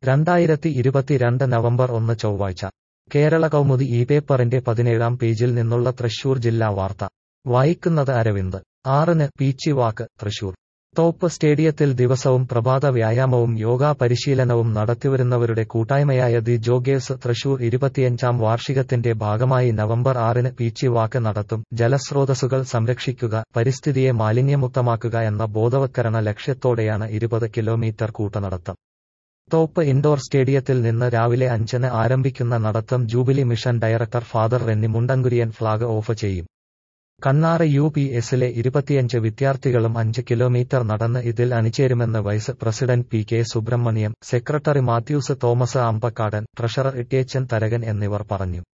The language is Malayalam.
രണ്ടായിരത്തി ഇരുപത്തിരണ്ട് നവംബർ ഒന്ന് ചൊവ്വാഴ്ച കേരള കൗമുദി ഈ പേപ്പറിന്റെ പതിനേഴാം പേജിൽ നിന്നുള്ള തൃശൂർ ജില്ലാ വാർത്ത വായിക്കുന്നത് അരവിന്ദ് ആറിന് പീച്ചിവാക്ക് തൃശൂർ തോപ്പ് സ്റ്റേഡിയത്തിൽ ദിവസവും പ്രഭാത വ്യായാമവും യോഗാ പരിശീലനവും നടത്തിവരുന്നവരുടെ കൂട്ടായ്മയായ ദി ജോഗേഴ്സ് തൃശൂർ ഇരുപത്തിയഞ്ചാം വാർഷികത്തിന്റെ ഭാഗമായി നവംബർ ആറിന് പീച്ചിവാക്ക് നടത്തും ജലസ്രോതസ്സുകൾ സംരക്ഷിക്കുക പരിസ്ഥിതിയെ മാലിന്യമുക്തമാക്കുക എന്ന ബോധവത്കരണ ലക്ഷ്യത്തോടെയാണ് ഇരുപത് കിലോമീറ്റർ കൂട്ടനടത്തം തോപ്പ് ഇൻഡോർ സ്റ്റേഡിയത്തിൽ നിന്ന് രാവിലെ അഞ്ചിന് ആരംഭിക്കുന്ന നടത്തം jubilee mission director father Renny Mundankuriyan flag off ചെയ്യും കണ്ണാറ് യു പി എസിലെ ഇരുപത്തിയഞ്ച് വിദ്യാർത്ഥികളും അഞ്ച് കിലോമീറ്റർ നടന്ന് ഇതിൽ അണിചേരുമെന്ന് vice president P K Subramaniam secretary Mathews Thomas Ambakkadan treasurer Ittiyachan Tharakan എന്നിവർ പറഞ്ഞു